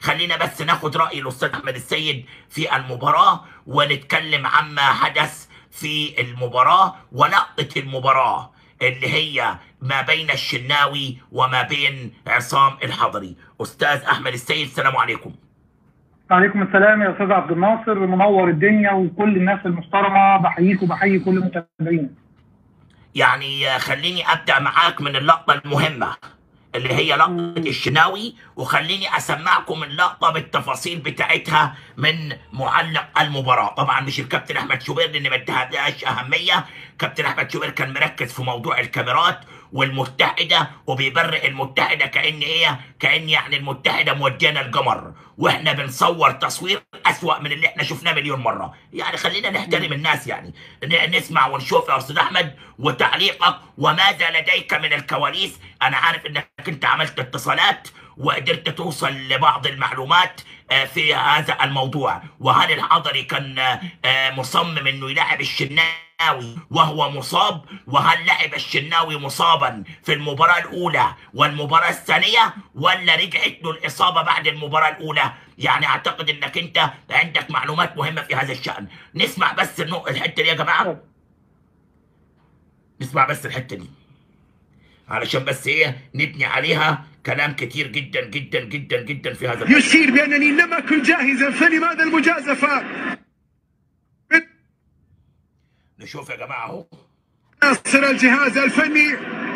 خلينا بس ناخد راي الاستاذ احمد السيد في المباراه ونتكلم عما حدث في المباراه ولقطه المباراه اللي هي ما بين الشناوي وما بين عصام الحضري استاذ احمد السيد السلام عليكم وعليكم السلام يا استاذ عبد الناصر منور الدنيا وكل الناس المحترمه بحييك وبحيي كل المتابعين يعني خليني ابدا معاك من اللقطه المهمه اللي هي لقطه الشناوي وخليني اسمعكم اللقطه بالتفاصيل بتاعتها من معلق المباراه طبعا مش الكابتن احمد شوبير لان ما ادهاش اهميه كابتن احمد شوبير كان مركز في موضوع الكاميرات والمتحده وبيبرئ المتحده كان ايه كان يعني المتحده مودينا القمر واحنا بنصور تصوير اسوا من اللي احنا شفناه مليون مره يعني خلينا نحترم الناس يعني ن- نسمع ونشوف يا استاذ احمد وتعليقك وماذا لديك من الكواليس انا عارف انك انت عملت اتصالات وقدرت توصل لبعض المعلومات آه، في هذا الموضوع وهل الحضري كان آه، آه، مصمم انه يلعب الشناوي وهو مصاب وهل لعب الشناوي مصابا في المباراة الأولى والمباراة الثانية ولا رجعت له الإصابة بعد المباراة الأولى يعني أعتقد أنك أنت عندك معلومات مهمة في هذا الشأن نسمع بس النق- الحتة دي يا جماعة نسمع بس الحتة دي علشان بس ايه نبني عليها كلام كتير جدا جدا جدا جدا في هذا يشير بأنني لم أكن جاهزا فلماذا المجازفة نشوف يا جماعة اهو ناصر الجهاز الفني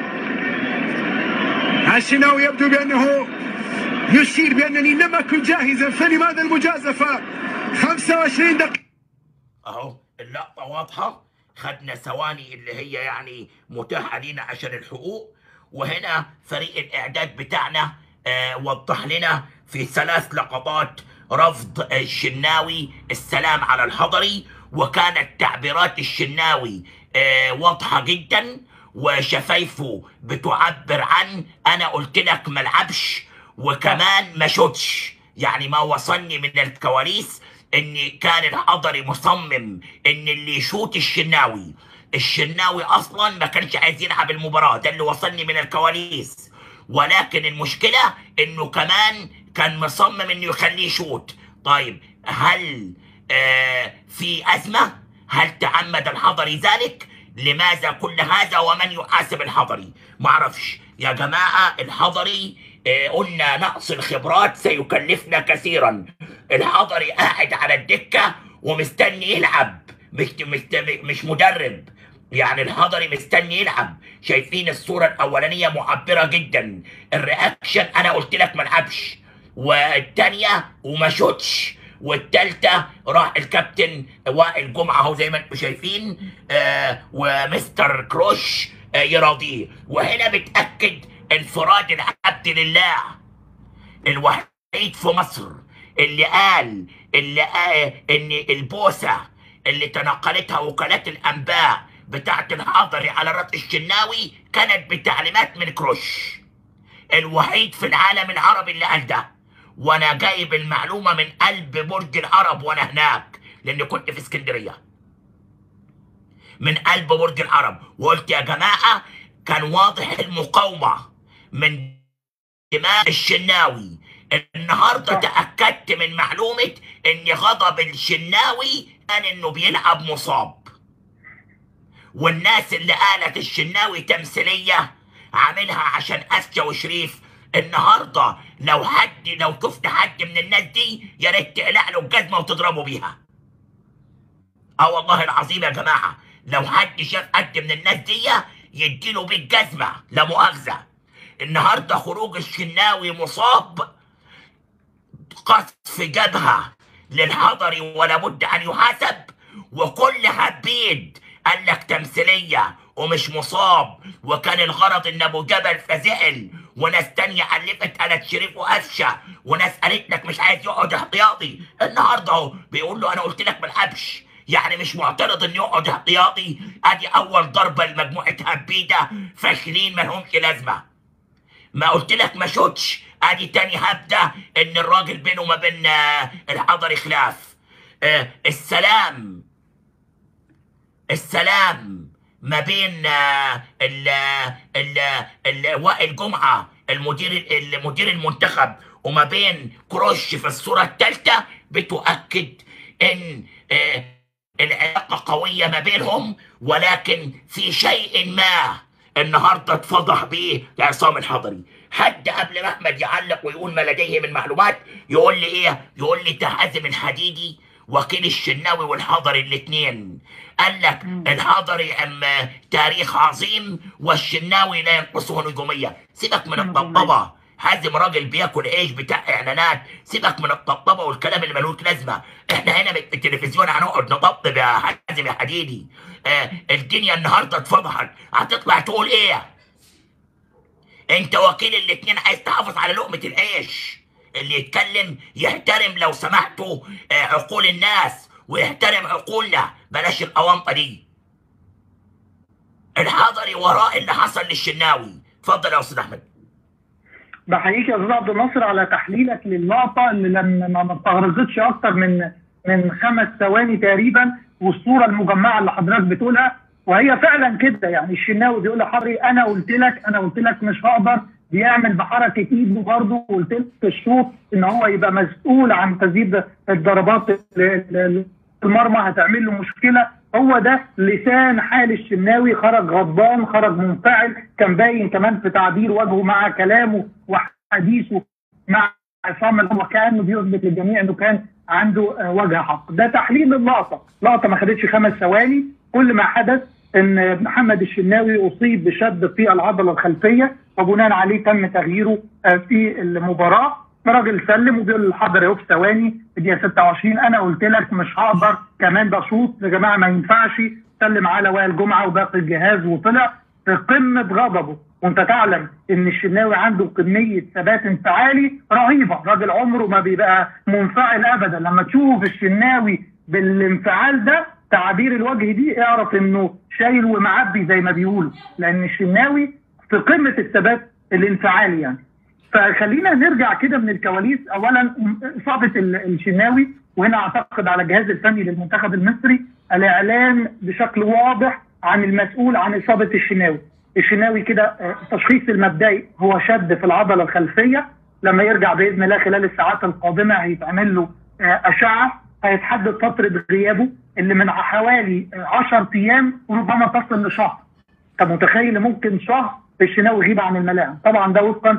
الشناوي يبدو بأنه يشير بأنني لم أكن جاهزا فلماذا المجازفة 25 دقيقة اهو اللقطة واضحة خدنا ثواني اللي هي يعني متاحة لينا عشان الحقوق وهنا فريق الإعداد بتاعنا آه وضح لنا في ثلاث لقطات رفض الشناوي السلام على الحضري وكانت تعبيرات الشناوي آه واضحة جدا وشفايفه بتعبر عن أنا قلت لك ملعبش وكمان ما شوتش يعني ما وصلني من الكواليس ان كان الحضري مصمم ان اللي يشوت الشناوي الشناوي اصلا ما كانش عايز يلعب المباراه ده اللي وصلني من الكواليس ولكن المشكله انه كمان كان مصمم انه يخليه يشوت طيب هل آه في ازمه هل تعمد الحضري ذلك لماذا كل هذا ومن يحاسب الحضري معرفش يا جماعه الحضري آه، قلنا نقص الخبرات سيكلفنا كثيرا الحضري قاعد على الدكة ومستني يلعب مش مش مش مدرب يعني الحضري مستني يلعب شايفين الصورة الأولانية معبرة جدا الرياكشن أنا قلت لك ملعبش والتانية وما شوتش والتالتة راح الكابتن وائل جمعة اهو زي ما انتم شايفين آه ومستر كروش آه يراضيه وهنا بتأكد انفراد العبد لله الوحيد في مصر اللي قال اللي قال ان البوسه اللي تنقلتها وكالات الانباء بتاعت الحضري على رأس الشناوي كانت بتعليمات من كروش الوحيد في العالم العربي اللي قال ده وانا جايب المعلومه من قلب برج العرب وانا هناك لان كنت في اسكندريه من قلب برج العرب وقلت يا جماعه كان واضح المقاومه من دماء الشناوي النهارده تاكدت من معلومه ان غضب الشناوي كان انه بيلعب مصاب والناس اللي قالت الشناوي تمثيليه عاملها عشان اسكا وشريف النهارده لو حد لو شفت حد من الناس دي يا ريت تقلع له الجزمه وتضربه بيها اه والله العظيم يا جماعه لو حد شاف حد من الناس دي يديله بالجزمه لا مؤاخذه النهارده خروج الشناوي مصاب قذف جبهه للحضري ولا بد ان يحاسب وكل هبيد قال لك تمثيليه ومش مصاب وكان الغرض ان ابو جبل فزعل وناس تانية علفت قالت شريف وقفشه وناس قالت لك مش عايز يقعد احتياطي النهارده اهو بيقول له انا قلت لك ملعبش يعني مش معترض ان يقعد احتياطي ادي اول ضربه لمجموعه هبيده فاشلين مالهمش لازمه ما قلت لك ما شوتش ادي تاني هبده ان الراجل بينه وما بين آه، الحضري خلاف آه، السلام السلام ما بين آه، ال ال ال وائل جمعه المدير المدير المنتخب وما بين كروش في الصورة الثالثة بتؤكد ان آه، العلاقة قوية ما بينهم ولكن في شيء ما النهارده اتفضح بيه لعصام الحضري حد قبل ما احمد يعلق ويقول ما لديه من معلومات يقول لي ايه يقول لي ده حازم الحديدي وكيل الشناوي والحضري الاثنين قال لك الحضري ام تاريخ عظيم والشناوي لا ينقصه نجوميه سيبك من الطبطبه حازم راجل بياكل عيش بتاع اعلانات سيبك من الطبطبه والكلام اللي ملوش لازمه احنا هنا في التلفزيون هنقعد نطبطب يا حازم يا حديدي آه الدنيا النهارده اتفضحت هتطلع تقول ايه انت وكيل الاتنين عايز تحافظ على لقمه العيش اللي يتكلم يحترم لو سمحتوا آه عقول الناس ويحترم عقولنا بلاش القوانطه دي الحضري وراء اللي حصل للشناوي اتفضل يا استاذ احمد بحييك يا استاذ عبد الناصر على تحليلك للقطه اللي لما ما استغرقتش اكتر من من خمس ثواني تقريبا والصوره المجمعه اللي حضرتك بتقولها وهي فعلا كده يعني الشناوي بيقول لحضري انا قلت لك انا قلت لك مش هقدر بيعمل بحركه ايده برضه وقلت لك في الشوط ان هو يبقى مسؤول عن تسديد الضربات ل- ل- المرمى هتعمل له مشكله هو ده لسان حال الشناوي خرج غضبان خرج منفعل كان باين كمان في تعبير وجهه مع كلامه وحديثه مع عصام اللي هو كانه بيثبت للجميع انه كان عنده آه، وجه حق ده تحليل اللقطه لقطه ما خدتش خمس ثواني كل ما حدث ان محمد الشناوي اصيب بشد في العضله الخلفيه وبناء عليه تم تغييره آه، في المباراه راجل سلم وبيقول للحضر اهو في ثواني في دقيقه 26 انا قلت لك مش هقدر كمان بشوط يا جماعه ما ينفعش سلم على وائل جمعه وباقي الجهاز وطلع في قمه غضبه وانت تعلم ان الشناوي عنده كميه ثبات انفعالي رهيبه راجل عمره ما بيبقى منفعل ابدا لما تشوف الشناوي بالانفعال ده تعابير الوجه دي اعرف انه شايل ومعبي زي ما بيقولوا لان الشناوي في قمه الثبات الانفعالي يعني فخلينا نرجع كده من الكواليس اولا اصابه ال- الشناوي وهنا اعتقد على الجهاز الفني للمنتخب المصري الاعلان بشكل واضح عن المسؤول عن اصابه الشناوي الشناوي كده آه، التشخيص المبدئي هو شد في العضله الخلفيه لما يرجع باذن الله خلال الساعات القادمه هيتعمل له آه، اشعه هيتحدد فتره غيابه اللي من حوالي 10 ايام وربما تصل لشهر طب متخيل ممكن شهر الشناوي يغيب عن الملاعب طبعا ده وفقا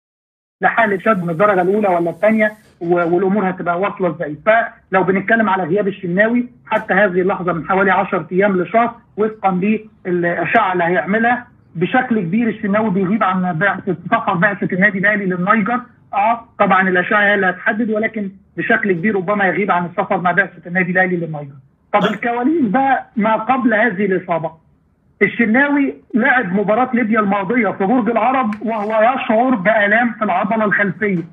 لحاله شد من الدرجه الاولى ولا الثانيه والامور هتبقى واصله ازاي فلو بنتكلم على غياب الشناوي حتى هذه اللحظه من حوالي 10 ايام لشهر وفقا للاشعه اللي هيعملها بشكل كبير الشناوي بيغيب عن بعثه سفر بعثه النادي الاهلي للنيجر اه طبعا الاشعه هي اللي هتحدد ولكن بشكل كبير ربما يغيب عن السفر مع بعثه النادي الاهلي للنيجر طب الكواليس بقى ما قبل هذه الاصابه الشناوي لعب مباراة ليبيا الماضية في برج العرب وهو يشعر بآلام في العضلة الخلفية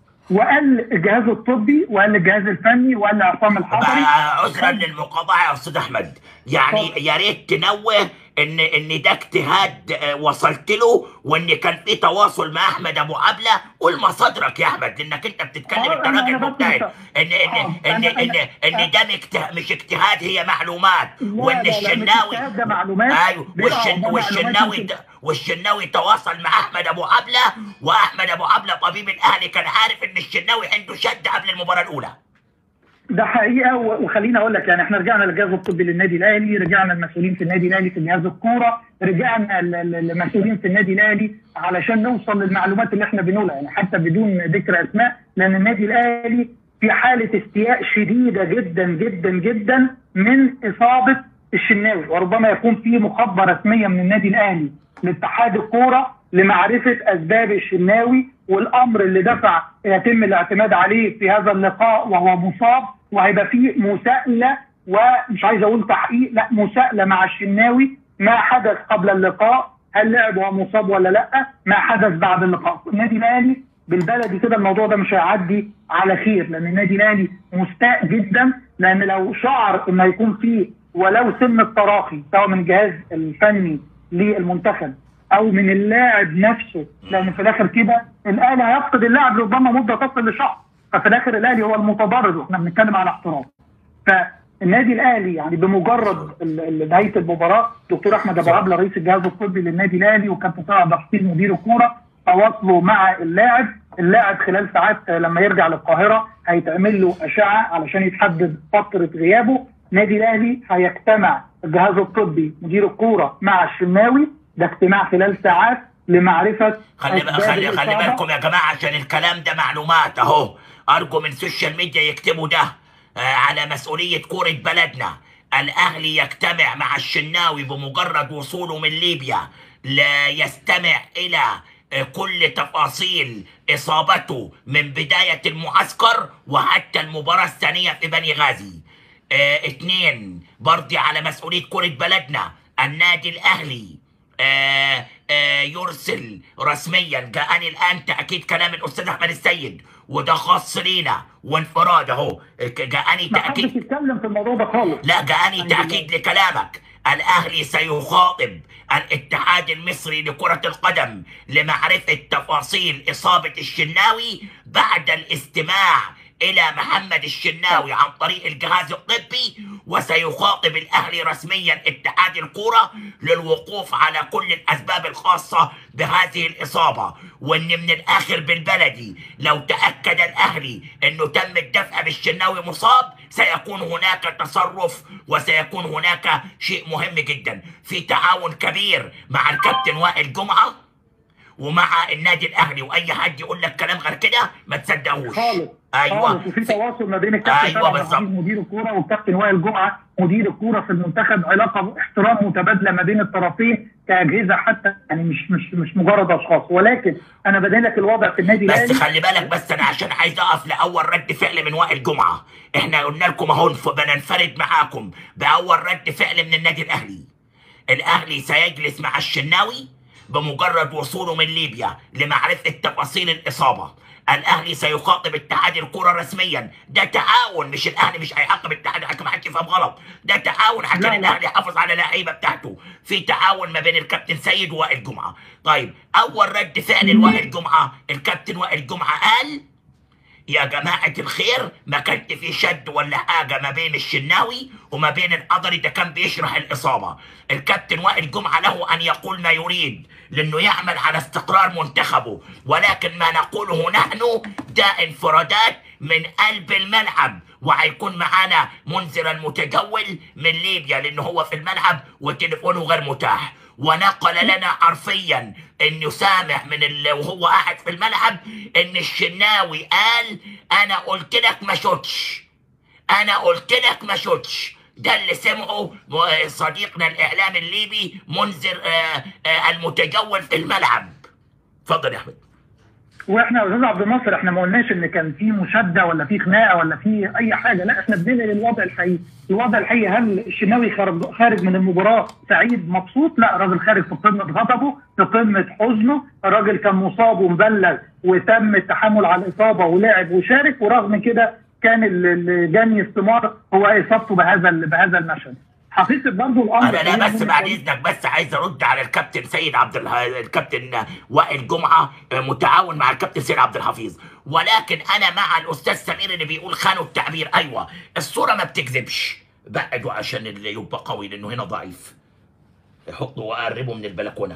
وقال الجهاز الطبي وقال الجهاز الفني وقال لعصام الحضري بقى عذرا للمقاطعه يا استاذ احمد يعني يا ريت تنوه ان ان ده اجتهاد آه، وصلت له وان كان في تواصل مع احمد ابو عبله قول مصادرك يا احمد لانك انت بتتكلم آه، انت أنا- راجل أنا بس مجتهد مش- ان ان آه، ان أنا- ان أنا- ان ده مجته- مش اجتهاد هي معلومات لا، وان لا، لا، مش الشناوي اجتهاد، ده معلومات. ايوه بيقع والشن قدام والشناوي معلومات ت- والشناوي تواصل مع احمد ابو عبله واحمد ابو عبله طبيب الاهلي كان عارف ان الشناوي عنده شد قبل المباراه الاولى ده حقيقه و- وخليني اقول لك يعني احنا رجعنا للجهاز الطبي للنادي الاهلي، رجعنا المسؤولين في النادي الاهلي في جهاز الكوره، رجعنا ل- ل- للمسؤولين في النادي الاهلي علشان نوصل للمعلومات اللي احنا بنقولها يعني حتى بدون ذكر اسماء لان النادي الاهلي في حاله استياء شديده جدا جدا جدا من اصابه الشناوي وربما يكون في مخبر رسميه من النادي الاهلي لاتحاد الكوره لمعرفه اسباب الشناوي والامر اللي دفع يتم الاعتماد عليه في هذا اللقاء وهو مصاب وهيبقى فيه مساءله ومش عايز اقول تحقيق لا مساءله مع الشناوي ما حدث قبل اللقاء هل لعب وهو مصاب ولا لا ما حدث بعد اللقاء النادي الاهلي بالبلدي كده الموضوع ده مش هيعدي على خير لان النادي الاهلي مستاء جدا لان لو شعر ان هيكون فيه ولو سن التراخي سواء من الجهاز الفني للمنتخب او من اللاعب نفسه لان في الاخر كده الاهلي هيفقد اللاعب ربما مده تصل لشهر ففي الاخر الاهلي هو المتضرر واحنا بنتكلم على احتراف فالنادي الاهلي يعني بمجرد ال- ال- نهايه المباراه دكتور احمد ابو عبله رئيس الجهاز الطبي للنادي الاهلي وكابتن طه عبد الحفيظ مدير الكوره تواصلوا مع اللاعب اللاعب خلال ساعات لما يرجع للقاهره هيتعمل له اشعه علشان يتحدد فتره غيابه نادي الاهلي هيجتمع الجهاز الطبي مدير الكوره مع الشناوي ده اجتماع خلال ساعات لمعرفه خلي بقى أسباب خلي خلي الإصابة. بالكم يا جماعه عشان الكلام ده معلومات اهو ارجو من السوشيال ميديا يكتبوا ده آه على مسؤوليه كوره بلدنا الاهلي يجتمع مع الشناوي بمجرد وصوله من ليبيا لا يستمع الى آه، كل تفاصيل اصابته من بدايه المعسكر وحتى المباراه الثانيه في بني غازي آه اتنين برضي على مسؤوليه كره بلدنا النادي الاهلي آه آه يرسل رسميا جاءني الان تاكيد كلام الاستاذ احمد السيد وده خاص لينا وانفراد اهو ك- جاءني ما حدش تاكيد يتكلم في الموضوع ده خالص لا جاءني الحمد لله. تاكيد لكلامك الاهلي سيخاطب الاتحاد المصري لكره القدم لمعرفه تفاصيل اصابه الشناوي بعد الاستماع الى محمد الشناوي عن طريق الجهاز الطبي وسيخاطب الاهلي رسميا اتحاد الكوره للوقوف على كل الاسباب الخاصه بهذه الاصابه وان من الاخر بالبلدي لو تاكد الاهلي انه تم الدفع بالشناوي مصاب سيكون هناك تصرف وسيكون هناك شيء مهم جدا في تعاون كبير مع الكابتن وائل جمعه ومع النادي الاهلي واي حد يقول لك كلام غير كده ما تصدقوش خالص ايوه خالص وفي تواصل ما بين الكابتن أيوة طلعت بالظبط. عبد العزيز مدير الكوره والكابتن وائل جمعه مدير الكوره في المنتخب علاقه احترام متبادله ما بين الطرفين كاجهزه حتى يعني مش مش مش مجرد اشخاص ولكن انا بدين لك الوضع في النادي بس الاهلي خلي بالك بس انا عشان عايز اقف لاول رد فعل من وائل جمعه احنا قلنا لكم اهو ف- بننفرد معاكم باول رد فعل من النادي الاهلي الاهلي سيجلس مع الشناوي بمجرد وصوله من ليبيا لمعرفه تفاصيل الاصابه الاهلي سيخاطب اتحاد الكره رسميا ده تعاون مش الاهلي مش هيعاقب الاتحاد عشان ما حدش يفهم غلط ده تعاون عشان لا، لا. الاهلي يحافظ على اللعيبه بتاعته في تعاون ما بين الكابتن سيد ووائل جمعه طيب اول رد فعل لوائل جمعه الكابتن وائل جمعه قال يا جماعة الخير ما كانت في شد ولا حاجة ما بين الشناوي وما بين القدري ده كان بيشرح الإصابة الكابتن وائل جمعة له أن يقول ما يريد لأنه يعمل على استقرار منتخبه ولكن ما نقوله نحن ده انفرادات من قلب الملعب وهيكون معانا منذر المتجول من ليبيا لأنه هو في الملعب وتليفونه غير متاح ونقل لنا حرفيا انه سامع من ال... وهو قاعد في الملعب ان الشناوي قال انا قلت لك ما شوتش انا قلت لك ما شوتش ده اللي سمعه م- صديقنا الاعلام الليبي منذر آه، آه، المتجول في الملعب اتفضل يا احمد واحنا يا استاذ عبد الناصر احنا ما قلناش ان كان في مشاده ولا في خناقه ولا في اي حاجه لا احنا بننقل الوضع الحقيقي الوضع الحقيقي هل الشناوي خارج خارج من المباراه سعيد مبسوط لا الراجل خارج في قمه غضبه في قمه حزنه الراجل كان مصاب ومبلغ وتم التحمل على الاصابه ولعب وشارك ورغم كده كان ال- ال- جاني استمار هو اصابته بهذا ال- بهذا المشهد حقيقه برضه الامر انا لا خلينا بس نقول- بعد اذنك بس عايز ارد على الكابتن سيد عبد اله... الكابتن وائل جمعه آه، متعاون مع الكابتن سيد عبد الحفيظ ولكن انا مع الاستاذ سمير اللي بيقول خانوا التعبير ايوه الصوره ما بتكذبش بعدوا عشان اللي يبقى قوي لانه هنا ضعيف حطوا وقربوا من البلكونه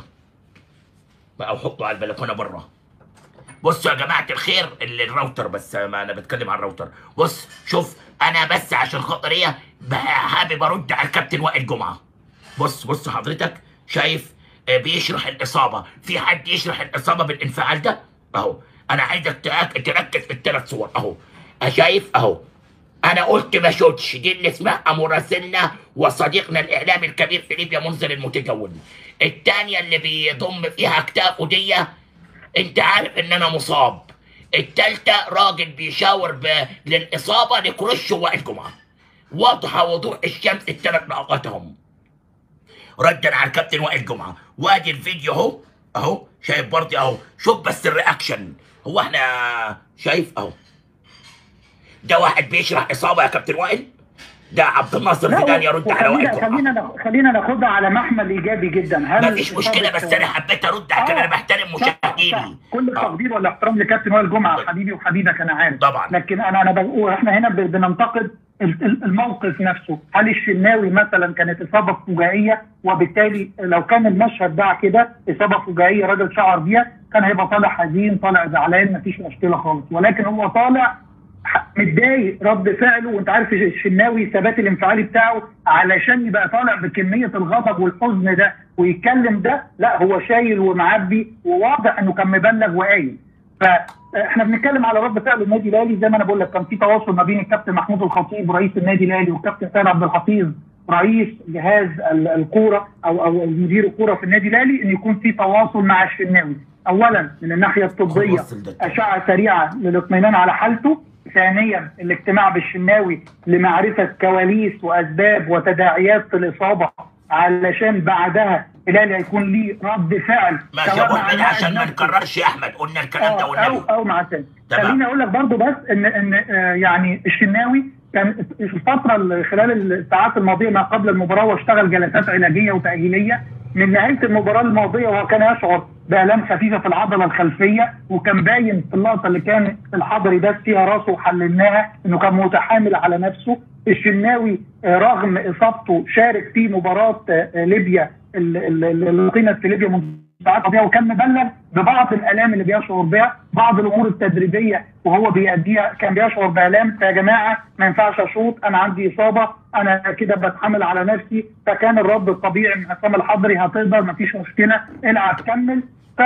او حطوا على البلكونه بره بصوا يا جماعه الخير ال- الراوتر بس ما انا بتكلم عن الراوتر بص شوف انا بس عشان خاطر ايه ب- حابب ارد على الكابتن وائل جمعه بص بص حضرتك شايف آه، بيشرح الاصابه في حد يشرح الاصابه بالانفعال ده اهو انا عايزك تأك- تركز في الثلاث صور اهو شايف اهو انا قلت ما شوتش دي اللي اسمها مراسلنا وصديقنا الاعلامي الكبير في ليبيا منذر المتجول الثانيه اللي بيضم فيها اكتافه دي انت عارف ان انا مصاب التالتة راجل بيشاور ب... للإصابة لكروش وائل جمعة واضحة وضوح الشمس الثلاث نقاطهم ردا على الكابتن وائل جمعة وادي الفيديو اهو اهو شايف برضه اهو شوف بس الرياكشن هو احنا شايف اهو ده واحد بيشرح إصابة يا كابتن وائل ده عبد الناصر لا، زيدان يرد على وائل خلينا جمعة خلينا ناخ- خلينا ناخدها على محمل ايجابي جدا هل ما فيش مشكلة بس أنا حبيت أرد عشان آه، أنا بحترم صح، صح. مشاهديني كل آه. التقدير والاحترام لكابتن وائل جمعه حبيبي وحبيبك انا عارف طبعا. لكن انا انا بقول احنا هنا ب- بننتقد ال- ال- الموقف نفسه هل الشناوي مثلا كانت اصابه فجائيه وبالتالي لو كان المشهد ده كده اصابه فجائيه راجل شعر بيها كان هيبقى طالع حزين طالع زعلان مفيش مشكله خالص ولكن هو طالع ح- متضايق رد فعله وانت عارف الشناوي الثبات الانفعالي بتاعه علشان يبقى طالع بكميه الغضب والحزن ده ويتكلم ده لا هو شايل ومعبي وواضح انه كان مبلغ وقايل فاحنا بنتكلم على رد فعل النادي الاهلي زي ما انا بقول لك كان في تواصل ما بين الكابتن محمود الخطيب رئيس النادي الاهلي والكابتن سيد عبد الحفيظ رئيس جهاز ال- الكوره او او مدير الكوره في النادي الاهلي ان يكون في تواصل مع الشناوي اولا من الناحيه الطبيه وصل ده. اشعه سريعه للاطمئنان على حالته ثانيا الاجتماع بالشناوي لمعرفه كواليس واسباب وتداعيات الاصابه علشان بعدها الاهلي هيكون ليه رد فعل ماشي يا سواء ابو مع احمد اللاعب عشان ما نفسه نكررش يا احمد قلنا الكلام ده أو, والنبي او او مع الثاني تمام. خليني اقول لك برضو بس ان ان آه، يعني الشناوي كان في الفتره اللي خلال الساعات الماضيه ما قبل المباراه واشتغل جلسات علاجيه وتاهيليه من نهايه المباراه الماضيه وهو كان يشعر بالام خفيفه في العضله الخلفيه وكان باين في اللقطه اللي كان الحضري داس فيها راسه وحللناها انه كان متحامل على نفسه الشناوي آه، رغم اصابته شارك في مباراه آه، ليبيا اللي اللي- اللي قيمت في ليبيا منذ ساعات قضيه وكان مبلغ ببعض الالام اللي بيشعر بها بعض الامور التدريبيه وهو بيأديها كان بيشعر بالام فيا جماعه ما ينفعش اشوط انا عندي اصابه انا كده بتحمل على نفسي فكان الرد الطبيعي من حسام الحضري هتقدر ما فيش مشكله العب كمل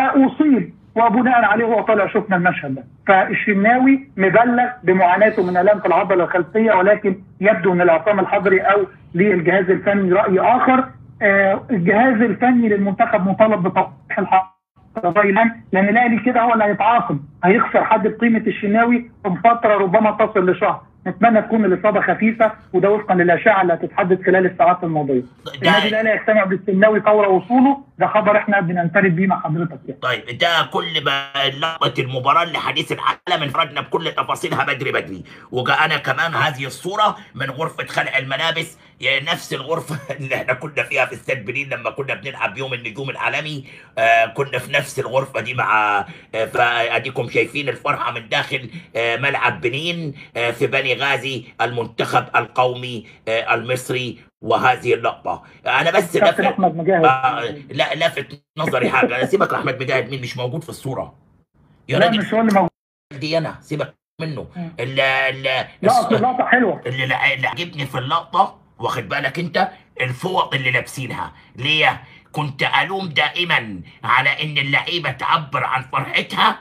فاصيب وبناء عليه هو طالع شفنا المشهد ده فالشناوي مبلغ بمعاناته من الام في العضله الخلفيه ولكن يبدو ان العصام الحضري او للجهاز الفني راي اخر آه، الجهاز الفني للمنتخب مطالب بتوضيح الحق الرأي الآن لأن الأهلي كده هو اللي هيتعاقب هيخسر حد بقيمة الشناوي في فترة ربما تصل لشهر نتمنى تكون الإصابة خفيفة وده وفقا للأشعة اللي هتتحدد خلال الساعات الماضية النادي الأهلي هيجتمع بالشناوي فور وصوله ده خبر احنا بننفرد بيه مع حضرتك يعني. طيب ده كل ما لقطة المباراة لحديث العالم انفردنا بكل تفاصيلها بدري بدري وجاءنا كمان هذه الصورة من غرفة خلع الملابس يعني نفس الغرفة اللي احنا كنا فيها في استاد بنين لما كنا بنلعب يوم النجوم العالمي آه كنا في نفس الغرفة دي مع آه فاديكم شايفين الفرحة من داخل آه ملعب بنين آه في بني غازي المنتخب القومي آه المصري وهذه اللقطة انا بس كابتن لفت أحمد مجاهد آه لا لافت نظري حاجه انا سيبك احمد مجاهد مين مش موجود في الصوره يا لا راجل مش هو اللي موجود دي انا سيبك منه مم. ال ال لا أصل اللقطة حلوة اللي لا- اللي عجبني في اللقطه واخد بالك انت الفوط اللي لابسينها ليه كنت الوم دائما على ان اللعيبه تعبر عن فرحتها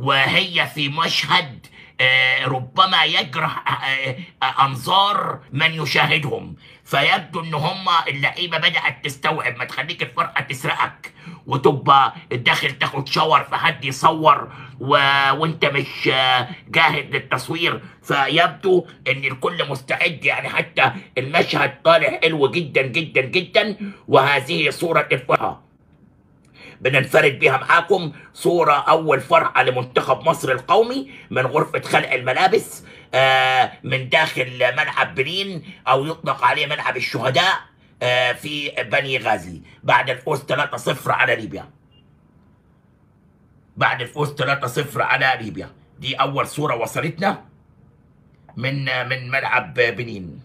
وهي في مشهد آه، ربما يجرح آه، آه، انظار من يشاهدهم فيبدو ان هم اللعيبه بدات تستوعب ما تخليك الفرحه تسرقك وتبقى داخل تاخد شاور فحد يصور و... وانت مش آه، جاهز للتصوير فيبدو ان الكل مستعد يعني حتى المشهد طالع حلو جدا جدا جدا وهذه صورة الفرحة بننفرد بها معاكم صورة أول فرحة لمنتخب مصر القومي من غرفة خلع الملابس آه، من داخل ملعب بنين أو يطلق عليه ملعب الشهداء آه، في بني غازي بعد الفوز 3-0 على ليبيا بعد الفوز 3-0 على ليبيا دي أول صورة وصلتنا من من ملعب بنين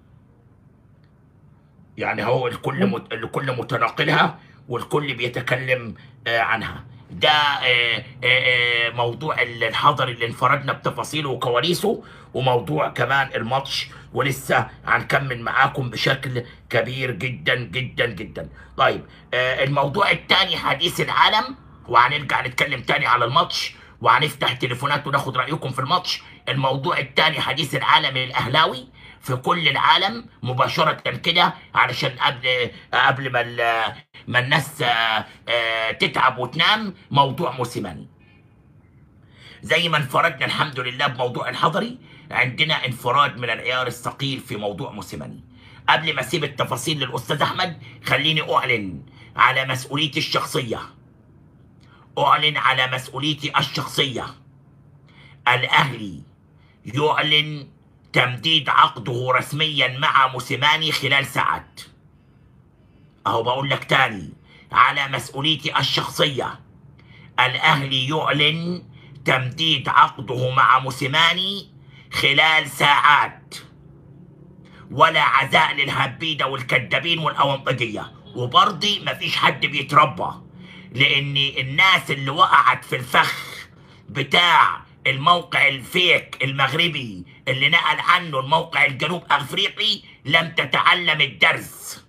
يعني هو الكل مت... الكل متناقلها والكل بيتكلم آه، عنها ده آه، آه، آه، موضوع الحضر اللي انفردنا بتفاصيله وكواليسه وموضوع كمان الماتش ولسه هنكمل معاكم بشكل كبير جدا جدا جدا طيب آه، الموضوع الثاني حديث العالم وهنرجع نتكلم تاني على الماتش وهنفتح تليفونات وناخد رأيكم في الماتش الموضوع الثاني حديث العالم الأهلاوي في كل العالم مباشرة كده علشان قبل قبل ما ال- ما الناس آه، آه، تتعب وتنام موضوع موسيماني زي ما انفردنا الحمد لله بموضوع الحضري عندنا انفراد من العيار الثقيل في موضوع موسيماني قبل ما اسيب التفاصيل للاستاذ احمد خليني اعلن على مسؤوليتي الشخصيه اعلن على مسؤوليتي الشخصيه الاهلي يعلن تمديد عقده رسميا مع موسيماني خلال ساعات اهو بقول لك تاني على مسؤوليتي الشخصيه الاهلي يعلن تمديد عقده مع موسيماني خلال ساعات ولا عزاء للهبيده والكذابين والاونطجيه وبرضي مفيش حد بيتربى لان الناس اللي وقعت في الفخ بتاع الموقع الفيك المغربي اللي نقل عنه الموقع الجنوب افريقي لم تتعلم الدرس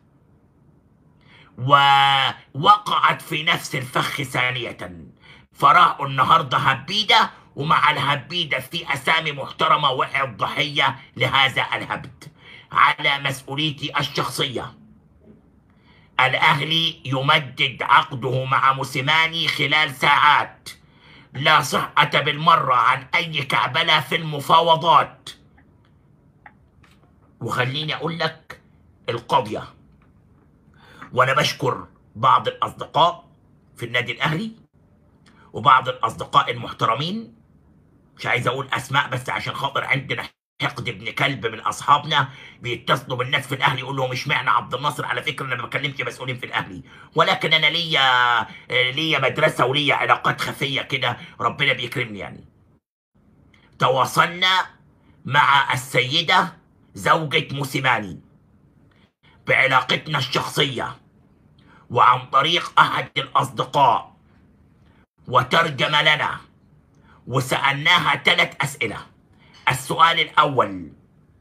ووقعت في نفس الفخ ثانية فراحوا النهاردة هبيدة ومع الهبيدة في أسامي محترمة وقعت ضحية لهذا الهبد على مسؤوليتي الشخصية الأهلي يمدد عقده مع موسيماني خلال ساعات لا صحة بالمرة عن أي كعبلة في المفاوضات وخليني أقول لك القضية وأنا بشكر بعض الأصدقاء في النادي الأهلي وبعض الأصدقاء المحترمين مش عايز أقول أسماء بس عشان خاطر عندنا حقد ابن كلب من اصحابنا بيتصلوا بالناس في الاهلي يقول لهم اشمعنى عبد الناصر على فكره انا ما بكلمش مسؤولين في الاهلي ولكن انا ليا ليا مدرسه وليا علاقات خفيه كده ربنا بيكرمني يعني تواصلنا مع السيده زوجة موسيماني بعلاقتنا الشخصيه وعن طريق احد الاصدقاء وترجم لنا وسالناها ثلاث اسئله السؤال الأول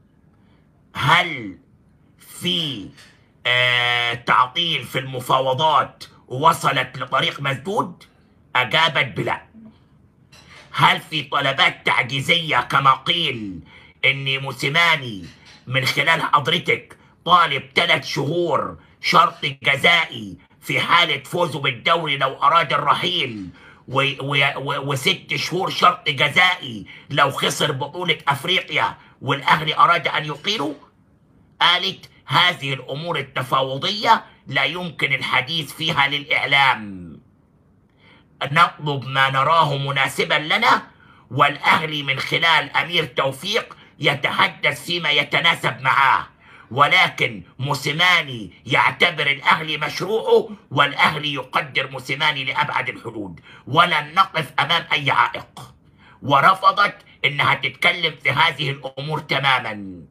هل في آه تعطيل في المفاوضات وصلت لطريق مسدود؟ أجابت بلا هل في طلبات تعجيزية كما قيل إن موسيماني من خلال حضرتك طالب ثلاث شهور شرط جزائي في حالة فوزه بالدوري لو أراد الرحيل و و و وست شهور شرط جزائي لو خسر بطولة أفريقيا والأهلي أراد أن يقيله قالت هذه الأمور التفاوضية لا يمكن الحديث فيها للإعلام نطلب ما نراه مناسبا لنا والأهلي من خلال أمير توفيق يتحدث فيما يتناسب معاه ولكن موسيماني يعتبر الاهلي مشروعه والاهلي يقدر موسيماني لابعد الحدود ولن نقف امام اي عائق ورفضت انها تتكلم في هذه الامور تماما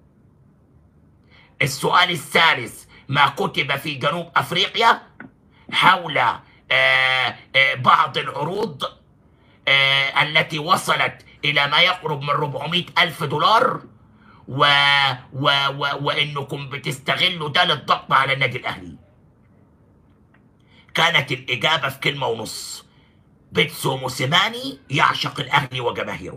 السؤال الثالث ما كتب في جنوب افريقيا حول آآ آآ بعض العروض التي وصلت الى ما يقرب من 400 الف دولار و... و... و... وانكم بتستغلوا ده للضغط على النادي الاهلي كانت الاجابه في كلمه ونص بيتسو موسيماني يعشق الاهلي وجماهيره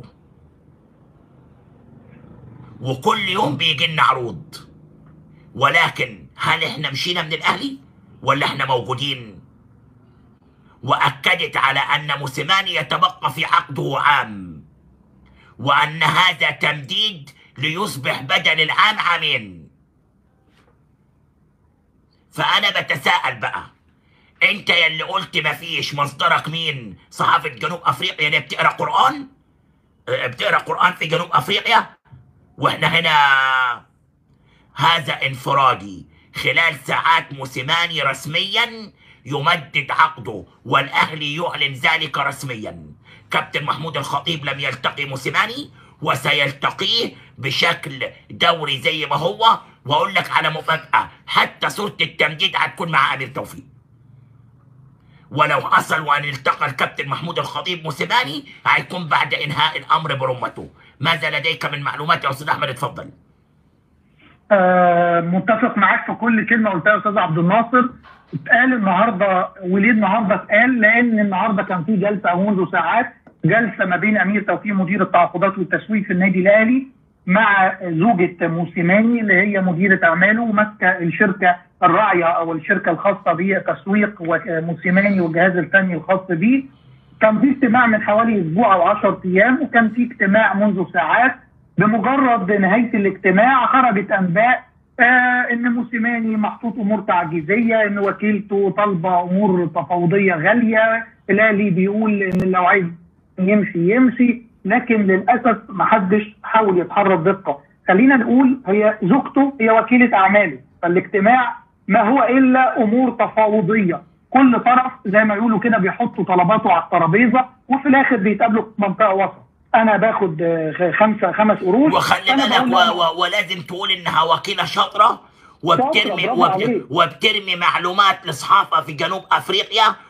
وكل يوم بيجي لنا عروض ولكن هل احنا مشينا من الاهلي ولا احنا موجودين واكدت على ان موسيماني يتبقى في عقده عام وان هذا تمديد ليصبح بدل العام عامين فأنا بتساءل بقى أنت يلي قلت مفيش مصدرك مين؟ صحافة جنوب أفريقيا اللي بتقرأ قرآن؟ بتقرأ قرآن في جنوب أفريقيا؟ وإحنا هنا هذا انفرادي خلال ساعات موسيماني رسميا يمدد عقده والأهلي يعلن ذلك رسميا كابتن محمود الخطيب لم يلتقي موسيماني وسيلتقيه بشكل دوري زي ما هو واقول لك على مفاجاه حتى صوره التمديد هتكون مع امير توفيق ولو حصل وان التقى الكابتن محمود الخطيب موسيماني هيكون بعد انهاء الامر برمته ماذا لديك من معلومات يا استاذ احمد اتفضل آه متفق معاك في كل كلمه قلتها يا استاذ عبد الناصر اتقال النهارده وليه النهارده اتقال لان النهارده كان في جلسه منذ ساعات جلسه ما بين امير توفيق مدير التعاقدات والتسويق في النادي الاهلي مع زوجة موسيماني اللي هي مديرة أعماله وماسكة الشركة الراعية أو الشركة الخاصة بتسويق موسيماني والجهاز الفني الخاص به كان في اجتماع من حوالي أسبوع أو 10 أيام وكان في اجتماع منذ ساعات بمجرد نهاية الاجتماع خرجت أنباء آه إن موسيماني محطوط أمور تعجيزية إن وكيلته طالبة أمور تفاوضية غالية الأهلي بيقول إن لو عايز يمشي يمشي لكن للاسف ما حدش حاول يتحرك دقه خلينا نقول هي زوجته هي وكيله اعماله فالاجتماع ما هو الا امور تفاوضيه كل طرف زي ما يقولوا كده بيحطوا طلباته على الترابيزه وفي الاخر بيتقابلوا في منطقه وسط انا باخد خمسه خمس قروش وخلي بالك و... و... ولازم تقول انها وكيله شاطره وبترمي وب... وبترمي معلومات لاصحابها في جنوب افريقيا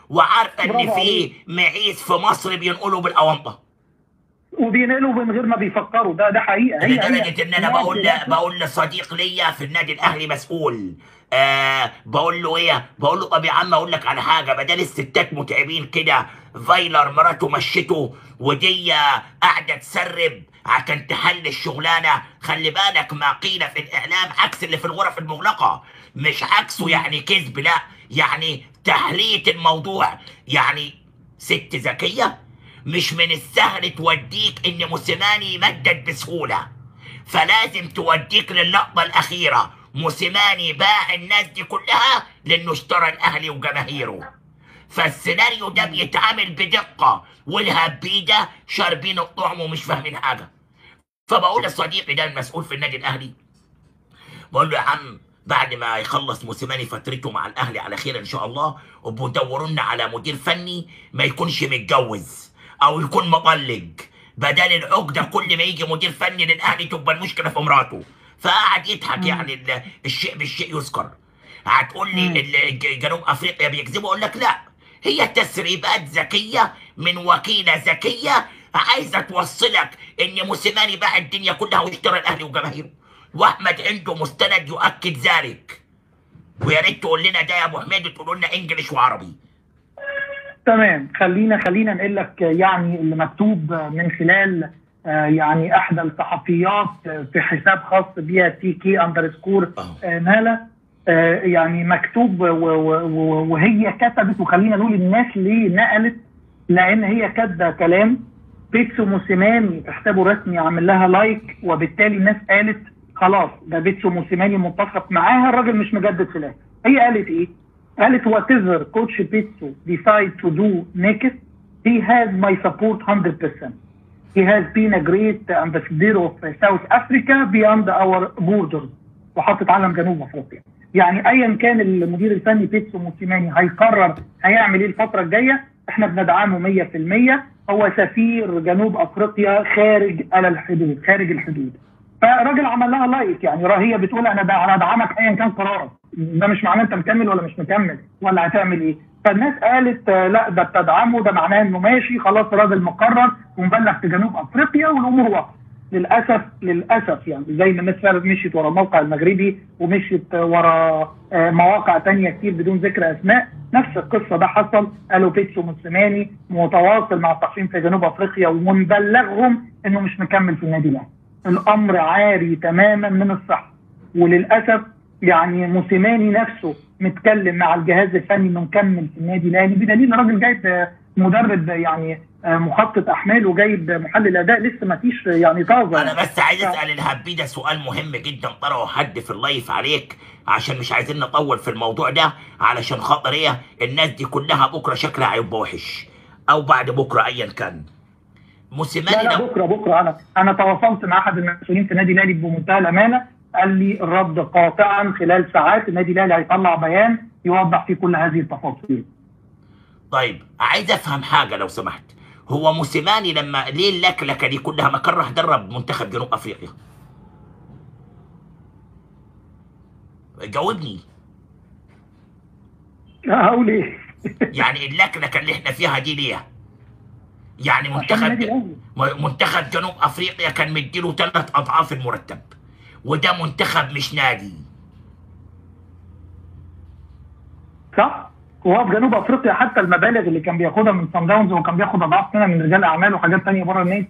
وعارفه ان برافو في عليك. معيز في مصر بينقلوا بالاونطه وبينقلوا من غير ما بيفكروا ده ده حقيقه هي لدرجه ان انا ناس- بقول ناس- بقول لصديق ليا في النادي الاهلي مسؤول آه بقول له ايه بقول له طب يا عم اقول لك على حاجه بدل الستات متعبين كده فايلر مراته مشته ودي قاعده تسرب عشان تحل الشغلانه خلي بالك ما قيل في الاعلام عكس اللي في الغرف المغلقه مش عكسه يعني كذب لا يعني تحليه الموضوع يعني ست ذكيه مش من السهل توديك ان موسيماني يمدد بسهوله فلازم توديك للقطه الاخيره موسيماني باع الناس دي كلها لانه اشترى الاهلي وجماهيره فالسيناريو ده بيتعامل بدقه والهبيده شاربين الطعم ومش فاهمين حاجه فبقول لصديقي ده المسؤول في النادي الاهلي بقول له يا عم بعد ما يخلص موسيماني فترته مع الاهلي على خير ان شاء الله ابقوا دوروا لنا على مدير فني ما يكونش متجوز او يكون مطلق بدل العقده كل ما يجي مدير فني للاهلي تبقى المشكله في مراته فقعد يضحك يعني ال- الشيء بالشيء يذكر هتقول لي مم. ال- ج- جنوب افريقيا بيكذبوا اقول لك لا هي تسريبات ذكيه من وكيله ذكيه عايزه توصلك ان موسيماني باع الدنيا كلها واشترى الاهلي وجماهيره واحمد عنده مستند يؤكد ذلك ويا ريت تقول لنا ده يا ابو حميد وتقول لنا انجلش وعربي تمام خلينا خلينا نقول لك يعني اللي مكتوب من خلال آه، يعني احدى الصحفيات آه، في حساب خاص بيها تي كي اندرسكور اه نالا آه، يعني مكتوب و- و- و- وهي كتبت وخلينا نقول الناس ليه نقلت لان هي كاتبه كلام بيتسو موسيماني في حسابه الرسمي عامل لها لايك وبالتالي الناس قالت خلاص ده بيتسو موسيماني متفق معاها الراجل مش مجدد في الاخر هي قالت ايه؟ قالت وات ايفر كوتش بيتسو decide to do next he has my support 100% he has been a great ambassador of South Africa beyond our borders وحاطط علم جنوب افريقيا يعني ايا كان المدير الفني بيتسو موسيماني هيقرر هيعمل ايه الفتره الجايه احنا بندعمه 100% هو سفير جنوب افريقيا خارج على الحدود خارج الحدود فالراجل عمل لها لايك يعني را- هي بتقول انا ده- انا ادعمك ايا كان قرارك ده مش معناه انت مكمل ولا مش مكمل ولا هتعمل ايه فالناس قالت آه، لا ده بتدعمه ده معناه انه ماشي خلاص الراجل مقرر ومبلغ في جنوب افريقيا والامور واضحه للاسف للاسف يعني زي ما الناس فعلا مشيت ورا الموقع المغربي ومشيت ورا آه، مواقع تانية كتير بدون ذكر اسماء نفس القصه ده حصل قالوا بيتسو موسيماني متواصل مع الصحفيين في جنوب افريقيا ومبلغهم انه مش مكمل في النادي الاهلي الامر عاري تماما من الصحه وللاسف يعني موسيماني نفسه متكلم مع الجهاز الفني انه مكمل في النادي الاهلي بدليل الراجل جايب آه، مدرب آه، يعني آه، مخطط احمال وجايب محلل اداء لسه ما فيش يعني طازه انا بس عايز اسال الهبي ده سؤال مهم جدا طرحه حد في اللايف عليك عشان مش عايزين نطول في الموضوع ده علشان خاطر ايه الناس دي كلها بكره شكلها هيبقى وحش او بعد بكره ايا كان لا موسيماني لا لو بكره بكره انا انا تواصلت مع احد المسؤولين في النادي الاهلي بمنتهى الامانه قال لي الرد قاطعا خلال ساعات النادي الاهلي هيطلع بيان يوضح فيه كل هذه التفاصيل طيب عايز افهم حاجه لو سمحت هو موسيماني لما ليه اللكلكه دي كلها ما كان راح درب منتخب جنوب افريقيا جاوبني هقول ايه يعني اللكلكه اللي احنا فيها دي ليه يعني عشان النادي منتخب الاهلي منتخب جنوب افريقيا كان مديله ثلاث اضعاف المرتب وده منتخب مش نادي صح وهو في جنوب افريقيا حتى المبالغ اللي كان بياخدها من سان داونز هو كان بياخد اضعاف منها من رجال اعمال وحاجات تانية بره النادي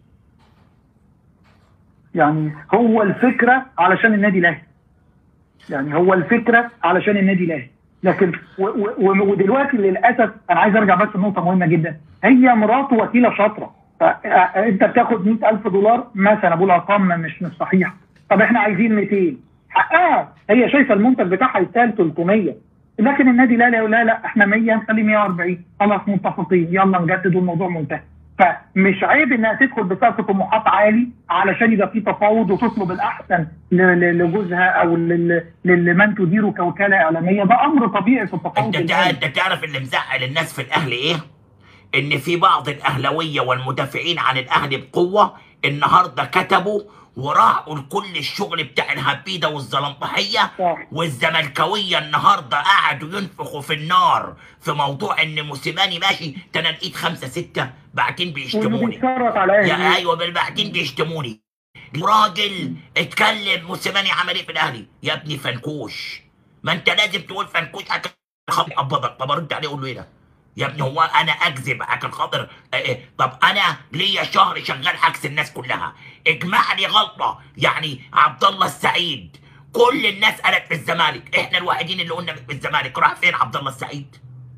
يعني هو الفكره علشان النادي الاهلي يعني هو الفكره علشان النادي الاهلي لكن و و و ودلوقتي للاسف انا عايز ارجع بس لنقطه مهمه جدا هي مراته وكيله شاطره فانت بتاخد 100000 دولار مثلا بقول ارقام مش مش صحيحه طب احنا عايزين 200 حقها هي شايفه المنتج بتاعها يستاهل 300 لكن النادي الاهلي يقول لا لا احنا 100 نخليه 140 خلاص متفقين يلا نجدد والموضوع منتهي فمش عيب انها تدخل بسقف طموحات عالي علشان يبقى في تفاوض وتطلب الاحسن ل- ل- لجوزها او لل- لمن تديره كوكاله اعلاميه ده امر طبيعي في التفاوض انت تع- الآلي. انت تعرف اللي مزعل الناس في الاهلي ايه ان في بعض الاهلاويه والمدافعين عن الاهلي بقوه النهارده كتبوا وراحوا لكل الشغل بتاع الهبيده والزلمطحيه صح. والزملكاويه النهارده قعدوا ينفخوا في النار في موضوع ان موسيماني ماشي ده انا لقيت خمسه سته بعدين واللي بيشتموني بيتشرط على يا اهلي ايوه بال- بعدين بيشتموني راجل اتكلم موسيماني عمل ايه في الاهلي يا ابني فنكوش ما انت لازم تقول فنكوش عشان خاطر قبضك طب ارد عليه اقول له ايه ده يا ابني هو انا اكذب عشان خاطر اه اه طب انا ليا شهر شغال عكس الناس كلها اجمع لي غلطه يعني عبد الله السعيد كل الناس قالت في الزمالك احنا الوحيدين اللي قلنا في الزمالك راح فين عبد الله السعيد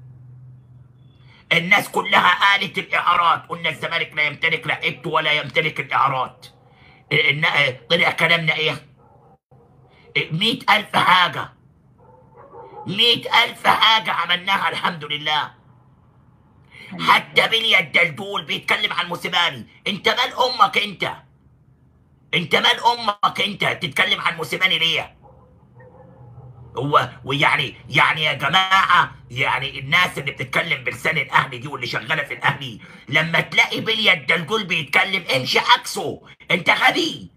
الناس كلها قالت الاعارات قلنا الزمالك لا يمتلك لعيبته ولا يمتلك الاعارات إن- اه، طلع كلامنا ايه مئة ألف حاجة مئة ألف حاجة عملناها الحمد لله حتى بليا الدلدول بيتكلم عن موسيماني انت مال امك انت انت مال امك انت تتكلم عن موسيماني ليه هو ويعني يعني يا جماعه يعني الناس اللي بتتكلم بلسان الاهلي دي واللي شغاله في الاهلي لما تلاقي بليا الدلدول بيتكلم امشي عكسه انت غبي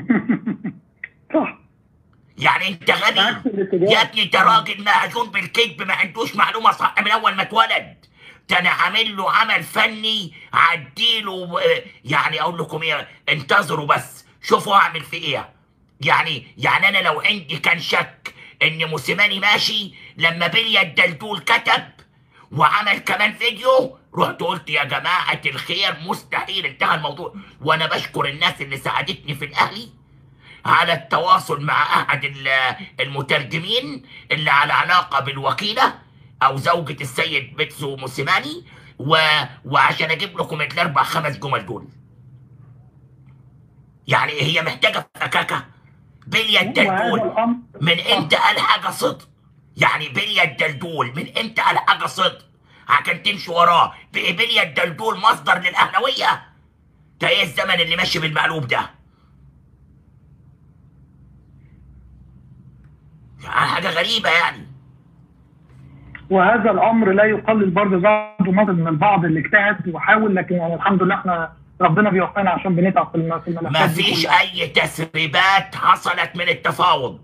صح يعني انت غبي عكس الاتجاه. يا ابني ده راجل مهزوم بالكذب ما عندوش معلومه صح من اول ما اتولد ده انا عامل له عمل فني عديله آه، يعني اقول لكم ايه انتظروا بس شوفوا اعمل في ايه يعني يعني انا لو عندي كان شك ان موسيماني ماشي لما بليا الدلدول كتب وعمل كمان فيديو رحت قلت يا جماعه الخير مستحيل انتهى الموضوع وانا بشكر الناس اللي ساعدتني في الاهلي على التواصل مع احد ال- المترجمين اللي على علاقه بالوكيله او زوجة السيد بيتسو موسيماني و... وعشان اجيب لكم الاربع خمس جمل دول يعني هي محتاجه فكاكه بليا وهذا الدلدول الامر من امتى قال حاجه صدق يعني بليا الدلدول من امتى قال حاجه صدق عشان تمشي وراه بقى بليا الدلدول مصدر للاهلاويه ده ايه الزمن اللي ماشي بالمقلوب ده يعني حاجه غريبه يعني وهذا الامر لا يقلل برضه برضه نظر من البعض اللي اجتهد وحاول لكن يعني الحمد لله احنا ربنا بيوفقنا عشان بنتعب في الم- في الملفات ما دي فيش كلها. اي تسريبات حصلت من التفاوض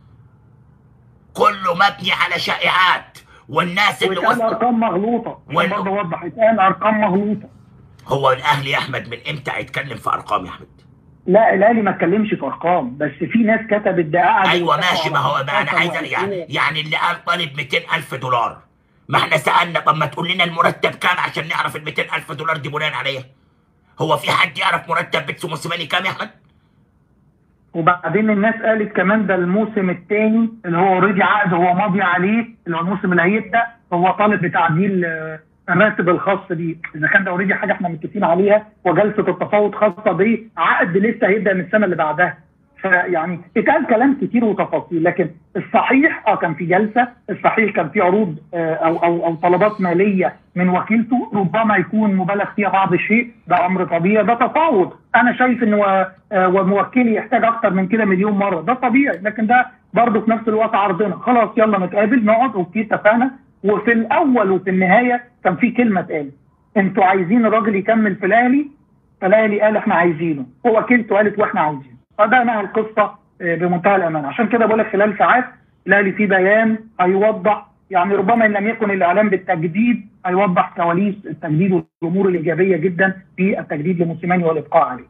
كله مبني على شائعات والناس اللي واتقال وصلوا ارقام مغلوطه عشان وال- برضه اوضح اتقال ارقام مغلوطه هو الاهلي يا احمد من امتى هيتكلم في ارقام يا احمد لا الاهلي ما اتكلمش في ارقام بس في ناس كتبت ده قعدوا ايوه يتفقوا ماشي ما على هو ما انا أرقام عايز وأسئلة. يعني يعني اللي قال طالب 200 الف دولار ما احنا سالنا طب ما تقول لنا المرتب كام عشان نعرف ال 200 الف دولار دي بناء عليه هو في حد يعرف مرتب بيتسو موسيماني كام يا احمد وبعدين الناس قالت كمان ده الموسم الثاني اللي هو اوريدي عقد هو ماضي عليه اللي هو الموسم اللي هيبدا هو طالب بتعديل آه، الراتب الخاص بيه اذا كان ده اوريدي حاجه احنا متفقين عليها وجلسه التفاوض خاصه بيه عقد لسه هيبدا من السنه اللي بعدها فيعني اتقال كلام كتير وتفاصيل لكن الصحيح اه كان في جلسه الصحيح كان في عروض آه، او او او طلبات ماليه من وكيلته ربما يكون مبالغ فيها بعض الشيء ده امر طبيعي ده تفاوض انا شايف ان و- آه، وموكلي يحتاج اكتر من كده مليون مره ده طبيعي لكن ده برضه في نفس الوقت عرضنا خلاص يلا نتقابل نقعد اوكي اتفقنا وفي الاول وفي النهايه كان في كلمه اتقالت انتوا عايزين الراجل يكمل في الاهلي فالاهلي قال احنا عايزينه ووكيلته قالت واحنا عايزينه فده نهى القصه آه، بمنتهى الامان عشان كده بقول لك خلال ساعات الاهلي في بيان هيوضح يعني ربما ان لم يكن الاعلام بالتجديد هيوضح كواليس التجديد والامور الايجابيه جدا في التجديد لموسيماني والابقاء عليه.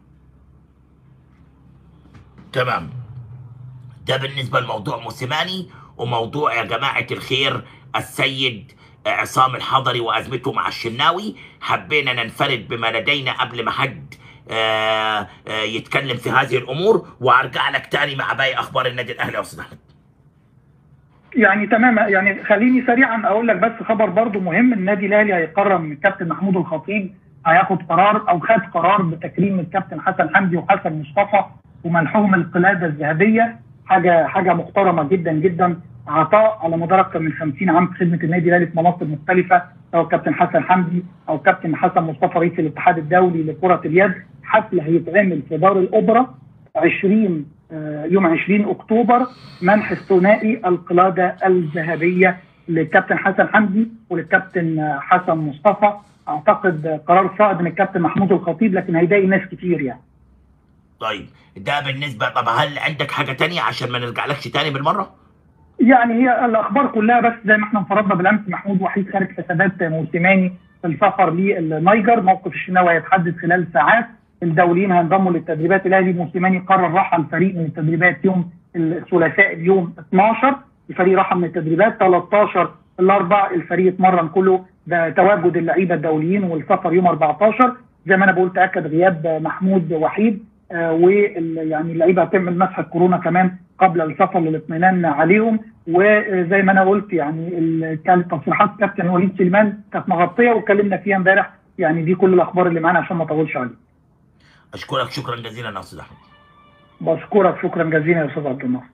تمام ده بالنسبه لموضوع موسيماني وموضوع يا جماعه الخير السيد عصام الحضري وازمته مع الشناوي حبينا ننفرد بما لدينا قبل ما حد آه، آه، يتكلم في هذه الامور وارجع لك تاني مع باقي اخبار النادي الاهلي يا استاذ احمد يعني تمام يعني خليني سريعا اقول لك بس خبر برضو مهم النادي الاهلي هيقرر من الكابتن محمود الخطيب هياخد قرار او خد قرار بتكريم الكابتن حسن حمدي وحسن مصطفى ومنحهم القلاده الذهبيه حاجه حاجه محترمه جدا جدا عطاء على مدار اكثر من 50 عام في خدمه النادي الاهلي في مناصب مختلفه سواء كابتن حسن حمدي او كابتن حسن مصطفى رئيس الاتحاد الدولي لكره اليد حفل هيتعمل في دار الاوبرا 20 آه، يوم 20 اكتوبر منح الثنائي القلاده الذهبيه للكابتن حسن حمدي وللكابتن آه، حسن مصطفى اعتقد آه، قرار صائب من الكابتن محمود الخطيب لكن هيضايق ناس كتير يعني طيب ده بالنسبه طب هل عندك حاجه تانية عشان ما نرجعلكش تاني بالمره يعني هي الاخبار كلها بس زي ما احنا انفرضنا بالامس محمود وحيد خارج حسابات موسيماني في السفر للنيجر موقف الشناوي هيتحدد خلال ساعات الدوليين هينضموا للتدريبات الاهلي موسيماني قرر رحل الفريق من التدريبات يوم الثلاثاء اليوم 12 الفريق رحل من التدريبات 13 الاربع الفريق اتمرن كله ده تواجد اللعيبه الدوليين والسفر يوم 14 زي ما انا بقول تاكد غياب محمود وحيد آه ويعني اللعيبه هتعمل مسحه كورونا كمان قبل السفر للاطمئنان عليهم وزي ما انا قلت يعني ال- كانت تصريحات كابتن وليد سليمان كانت مغطيه واتكلمنا فيها امبارح يعني دي كل الاخبار اللي معانا عشان ما اطولش عليك اشكرك شكرا جزيلا يا استاذ احمد بشكرك شكرا جزيلا يا استاذ عبد الناصر